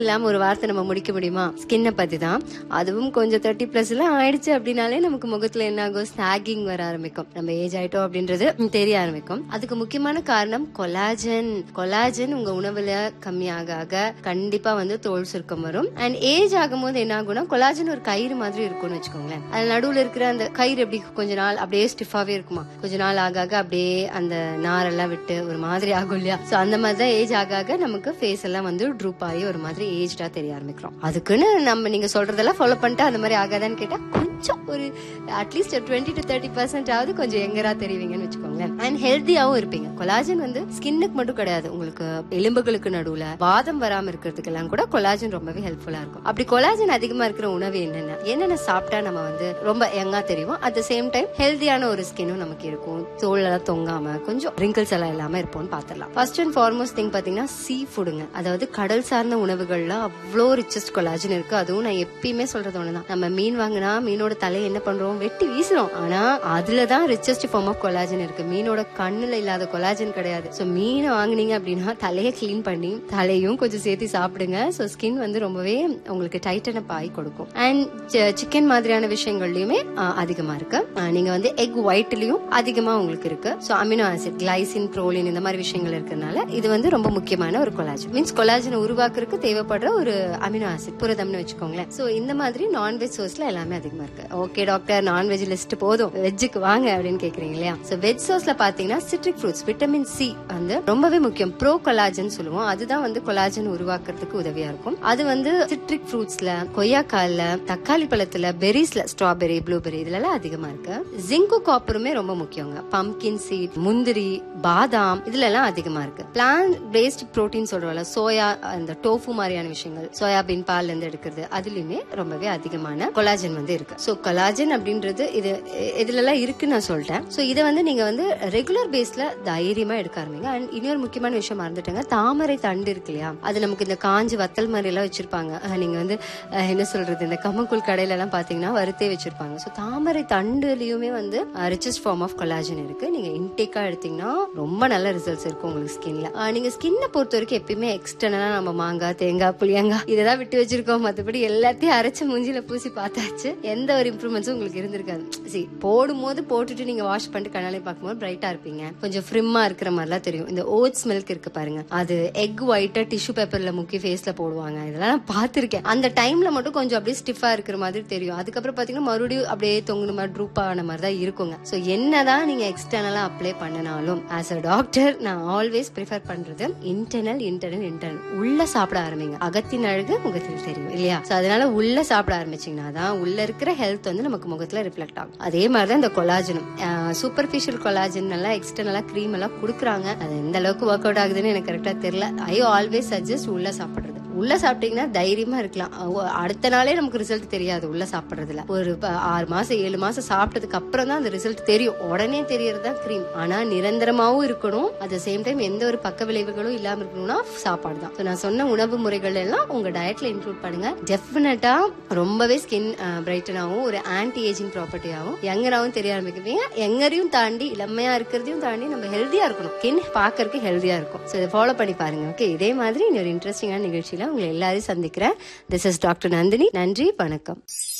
இல்லாம ஒரு வார்த்தை நம்ம முடிக்க முடியுமா ஸ்கின்னை பத்தி தான் அதுவும் கொஞ்சம் தேர்ட்டி பிளஸ் எல்லாம் ஆயிடுச்சு அப்படின்னாலே நமக்கு முகத்துல என்ன ஆகும் ஸ்னாகிங் வர ஆரம்பிக்கும் நம்ம ஏஜ் ஆயிட்டோம் அப்படின்றது தெரிய ஆரம்பிக்கும் அதுக்கு முக்கியமான காரணம் கொலாஜன் கொலாஜன் உங்க உணவுல கம்மியாக ஆக கண்டிப்பா வந்து தோல் சுருக்கம் வரும் அண்ட் ஏஜ் ஆகும்போது என்ன ஆகும்னா கொலாஜன் ஒரு கயிறு மாதிரி இருக்கும்னு வச்சுக்கோங்களேன் அது நடுவுல இருக்கிற அந்த கயிறு எப்படி கொஞ்ச நாள் அப்படியே ஸ்டிஃபாவே இருக்குமா கொஞ்ச நாள் ஆக ஆக அப்படியே அந்த நாரெல்லாம் விட்டு ஒரு மாதிரி ஆகும் இல்லையா சோ அந்த மாதிரி தான் ஏஜ் ஆக ஆக நமக்கு ஃபேஸ் எல்லாம் வந்து ட்ரூப் ஆகி ஒரு மாதிரி ஏஜ்டா தெரிய ஆரம்பிக்கிறோம் அதுக்குன்னு நம்ம நீங்க சொல்றதெல்லாம் ஃபாலோ பண்ணிட்டு அந்த மாதிரி ஆகாதான்னு கேட்டா கொஞ்சம் ஒரு at least twenty to thirty percent ஆகுது கொஞ்சம் எங்கரா தெரிவிங்கன்னு வச்சுக்கோங்களேன் அண்ட் ஹெல்த்தியாவும் இருப்பீங்க கொலாஜன் வந்து ஸ்கின்னுக்கு மட்டும் கிடையாது உங்களுக்கு எலும்புகளுக்கு நடுவுல வாதம் வராம இருக்கிறதுக்கெல்லாம் கூட கொலாஜன் ரொம்பவே ஹெல்ப்ஃபுல்லா இருக்கும் அப்படி கொலாஜன் அதிகமா இருக்கிற உணவு என்னென்ன என்னென்ன சாப்பிட்டா நம்ம வந்து ரொம்ப யங்கா தெரியும் அட் த சேம் டைம் ஹெல்த்தியான ஒரு ஸ்கின்னும் நமக்கு இருக்கும் தோல் எல்லாம் தொங்காம கொஞ்சம் ரிங்கிள்ஸ் எல்லாம் இல்லாம இருப்போம்னு பாத்திரலாம் ஃபர்ஸ்ட் அண்ட் ஃபார்மோஸ்ட் திங் பாத்தீங்கன்னா சீ ஃபுடுங்க அதாவது கடல் சார்ந்த உணவுகள்ல அவ்வளோ ரிச்சஸ்ட் கொலாஜன் இருக்கு அதுவும் நான் எப்பயுமே சொல்றது ஒண்ணுதான் நம்ம மீன் வாங்கினா மீனோட தலையை என்ன பண்றோம் வெட்டி வீசுறோம் ஆனா அதுலதான் ரிச்சஸ்ட் ஃபார்ம் ஆஃப் கொலாஜன் இருக்கு மீனோட கண்ணுல இல்லாத கொலாஜன் கிடையாது சோ மீனை வாங்குனீங்க அப்படின்னா தலையை க்ளீன் பண்ணி தலையும் கொஞ்சம் சேர்த்து சாப்பிடுங்க சோ ஸ்கின் வந்து ரொம்பவே உங்களுக்கு டைட்டன் அப் ஆகி கொடுக்கும் அண்ட் சிக்கன் மாதிரியான விஷயங்கள்லயுமே ஆஹ், அதிகமா இருக்கு ஆஹ், நீங்க வந்து எக் ஒயிட்லயும் அதிகமா உங்களுக்கு இருக்கு so amino acid glycine proline இந்த மாதிரி விஷயங்கள் இருக்கிறதுனால இது வந்து ரொம்ப முக்கியமான ஒரு கொலாஜன் மீன்ஸ் கொலாஜனை உருவாக்குறதுக்கு தேவைப்படுற ஒரு அமினோ ஆசிட் புரதம்னு வச்சுக்கோங்களேன் சோ இந்த மாதிரி நான்வெஜ் சோர்ஸ்ல எல்லாமே அதிகமா இருக்கு ஓகே டாக்டர் நான்வெஜ் லிஸ்ட் போதும் வெஜ்ஜுக்கு வாங்க அப்படின்னு கேக்குறீங்க இல்லையா சோ வெஜ் சோர்ஸ்ல பாத்தீங்கன்னா சிட்ரிக் ஃப்ரூட்ஸ் விட்டமின் சி வந்து ரொம்பவே முக்கியம் ப்ரோ கொலாஜன் சொல்லுவோம் அதுதான் வந்து கொலாஜன் உருவாக்குறதுக்கு உதவியா இருக்கும் அது வந்து சிட்ரிக் ஃப்ரூட்ஸ்ல கொய்யாக்கால்ல தக்காளி பழத்துல பெரிஸ்ல ஸ்ட்ராபெரி ப்ளூபெரி இதுல எல்லாம் அதிகமா இருக்கு ஜிங்கு காப்பருமே ரொம்ப முக்கியங்க பம்கின் சீட் முந்திரி பாதாம் இதுல எல்லாம் அதிகமா இருக்கு பிளான் பேஸ்ட் புரோட்டீன் சொல்றோம்ல சோயா அந்த டோஃபு மாதிரியான விஷயங்கள் சோயாபீன் பால்ல இருந்து எடுக்கிறது அதுலயுமே ரொம்பவே அதிகமான கொலாஜன் வந்து இருக்கு சோ கொலாஜன் அப்படின்றது இது இதுல எல்லாம் இருக்குன்னு நான் சொல்லிட்டேன் சோ இதை வந்து நீங்க வந்து ரெகுலர் பேஸ்ல தைரியமா எடுக்க ஆரம்பிங்க அண்ட் இன்னொரு முக்கியமான விஷயம் மறந்துட்டேங்க தாமரை தண்டு இருக்கு இல்லையா அது நமக்கு இந்த காஞ்சி வத்தல் மாதிரி எல்லாம் வச்சிருப்பாங்க அஹ் நீங்க வந்து அஹ் என்ன சொல்றது இந்த கம்மக்கூழ் கடையில எல்லாம் பாத்தீங்கன்னா வறுத்தே வச்சிருப்பாங்க சோ தாமரை தண்டுலயுமே வந்து ரிச்சஸ்ட் ஃபார்ம் ஆஃப் கொலாஜன் இருக்கு நீங்க இன்டேக்கா எடுத்தீங்கன்னா ரொம்ப நல்ல ரிசல்ட்ஸ் இருக்கும் உங்களுக்கு ஸ்கின்ல நீங்க ஸ்கின்னை பொறுத்த வரைக்கும் எப்பயுமே எக்ஸ்டர்னலா நம்ம மாங்காய் தேங்காய் புளியங்காய் இதெல்லாம் விட்டு வச்சிருக்கோம் மத்தபடி எல்லாத்தையும் அரைச்சு மூஞ்சில பூசி பார்த்தாச்சு எந்த ஒரு இம்ப்ரூவ்மெண்ட்ஸும் உங்களுக்கு இருந்திருக்காது சரி போடும் போது போட்டுட்டு நீங்க வாஷ் பண்ணிட்டு கண்ணாலே பார்க்கும்போது பிரைட்டா இருப்பீங்க கொஞ்சம் ஃப்ரிம்மா இருக்கிற மாதிரிலாம் தெரியும் இந்த ஓட்ஸ் மில்க் இருக்கு பாருங்க அது எக் ஒயிட்டா டிஷ்யூ பேப்பர்ல முக்கி ஃபேஸ்ல போடுவாங்க இதெல்லாம் நான் பார்த்திருக்கேன் அந்த டைம்ல மட்டும் கொஞ்சம் அப்படியே ஸ்டிஃபா இருக்கிற மாதிரி தெரியும் அதுக்கப்புறம் பாத்தீங்கன்னா மறுபடியும் அப்படியே தொங்குன மாதிரி ட்ரூப் ஆன மாதிரி தான் இருக்குங்க சோ என்னதான் நீங்க எக்ஸ்டர்னலா அப்ளை பண்ணினாலும் ஆஸ் அ டாக்டர் நான் ஆல்வேஸ் ப்ரிஃபர் பண்றது இன்டர்னல் இன்டர்னல் இன்டர்னல் உள்ள சாப்பிட ஆரம்பிங்க அகத்தின் அழகு முகத்தில் தெரியும் இல்லையா சோ அதனால உள்ள சாப்பிட ஆரம்பிச்சீங்கன்னா தான் உள்ள இருக்கிற ஹெல்த் வந்து நமக்கு முகத்துல ரிஃப்ளெக்ட் ஆகும் அதே மாதிரி தான் இந்த கொலாஜனும் சூப்பர்ஃபிஷியல் கொலாஜன் எல்லாம் எக்ஸ்டர்னலா க்ரீம் எல்லாம் கொடுக்குறாங்க அது எந்த அளவுக்கு ஒர்க் அவுட் ஆகுதுன்னு எனக்கு கரெக்டா தெரியல ஐ ஆல்வேஸ் சஜஸ்ட் உள்ள சாப்பிடுறது உள்ள சாப்பிட்டீங்கன்னா தைரியமா இருக்கலாம் அஹ் அடுத்த நாளே நமக்கு ரிசல்ட் தெரியாது உள்ள சாப்பிடுறதுல ஒரு ப- ஆறு மாசம் ஏழு மாசம் சாப்பிட்டதுக்கு அப்புறம் தான் அந்த ரிசல்ட் தெரியும் உடனே தெரியறது தான் க்ரீம் ஆனா நிரந்தரமாவும் இருக்கணும் அட் சேம் டைம் எந்த ஒரு பக்க விளைவுகளும் இல்லாம இருக்கணும்னா சாப்பாடு தான் So, நான் சொன்ன உணவு முறைகள் எல்லாம் உங்க டயட்ல இன்க்ளூட் பண்ணுங்க டெஃபினட்டா ரொம்பவே ஸ்கின் பிரைட்டனாகவும் ஒரு ஆன்டி ஏஜிங் ப்ராப்பர்ட்டியாகவும் யங்கராகவும் தெரிய ஆரம்பிக்குவீங்க யங்கரையும் தாண்டி இளமையா இருக்கிறதையும் தாண்டி நம்ம ஹெல்தியா இருக்கணும் ஸ்கின் பாக்கறதுக்கு ஹெல்தியா இருக்கும் ஸோ இதை ஃபாலோ பண்ணி பாருங்க ஓகே இதே மாதிரி இன்னொரு இன்ட்ரெஸ்டிங்கான நிகழ்ச்சியில உங்களை எல்லாரையும் சந்திக்கிறேன் திஸ் இஸ் டாக்டர் நந்தினி நன்றி வணக்கம்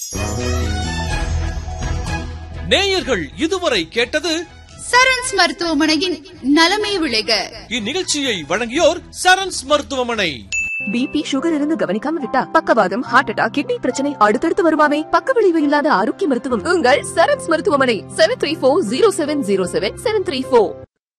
நேயர்கள் இதுவரை கேட்டது சரண்ஸ் மருத்துவமனையின் நலமே விளைக இந்நிகழ்ச்சியை வழங்கியோர் சரண்ஸ் மருத்துவமனை பிபி சுகர் இருந்து கவனிக்காம விட்டா பக்கவாதம் ஹார்ட் அட்டாக் கிட்னி பிரச்சனை அடுத்தடுத்து வருமாமே பக்க விளைவு இல்லாத ஆரோக்கிய மருத்துவம் உங்கள் சரண்ஸ் மருத்துவமனை seven three four zero seven zero seven seven three four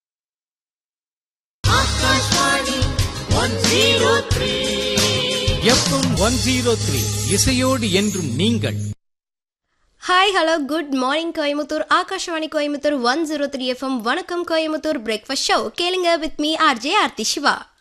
FM one zero three இசையோடு என்றும் நீங்கள் hi hello good morning Coimbatore Akashvani Coimbatore one zero three FM வணக்கம் கோயம்புத்தூர் பிரேக்ஃபாஸ்ட் ஷோ கேளுங்க with me RJ Aarthi Siva